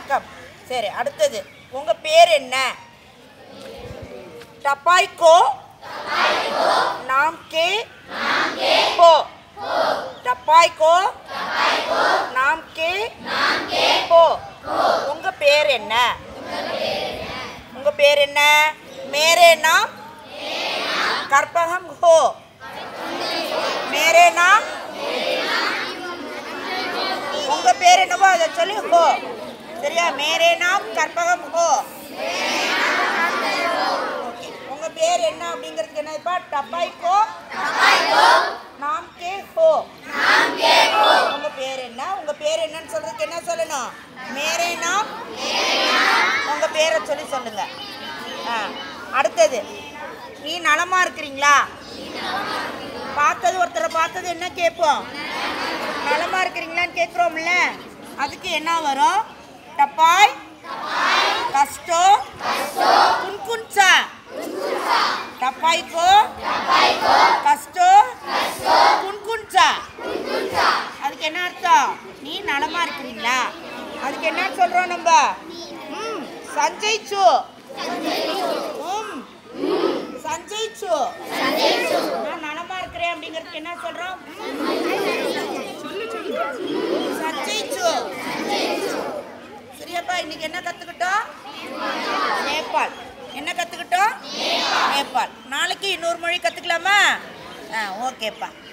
வணக்கம் சரி அடுத்தது உங்க பேர் என்ன டப்பாய்க்கோ நாம் கே போ டப்பாய்க்கோ நாம் கே போ உங்க பேர் என்ன உங்க பேர் என்ன மேரே நாம் கற்பகம் ஹோ மேரே நாம் உங்க பேர் என்னவோ அதை சொல்லி ஹோ சரியா மேரே நாம் கற்பகம் ஹோ ஓகே உங்க பேர் என்ன அப்படிங்கிறதுக்கு என்னப்பா டப்பாய்க்கோ நாம் கே ஹோ உங்க பேர் என்ன உங்க பேர் என்னன்னு சொல்றதுக்கு என்ன சொல்லணும் மேரே நாம் உங்க பேரை சொல்லி சொல்லுங்க ஆ அடுத்தது நீ நலமா இருக்கிறீங்களா பார்த்தது ஒருத்தரை பார்த்தது என்ன கேட்போம் நலமா இருக்கிறீங்களான்னு கேட்குறோம்ல அதுக்கு என்ன வரும் டப்பாய் கஷ்டோ குன்குன்சா டப்பாய்க்கோ கஷ்டோ குன்குன்சா அதுக்கு என்ன அர்த்தம் நீ நலமா இருக்கிறீங்களா அதுக்கு என்ன சொல்றோம் நம்ம ம் சஞ்சய் சு ம் சஞ்சய் சு நான் நலமா இருக்கிறேன் அப்படிங்கிறதுக்கு என்ன சொல்றோம் சஞ்சய் சு சரியாப்பா இன்னைக்கு என்ன கத்துக்கிட்டோம் நேபாள் என்ன கத்துக்கிட்டோம் நேபாள் நாளைக்கு இன்னொரு மொழி கத்துக்கலாமா ஆ ஓகேப்பா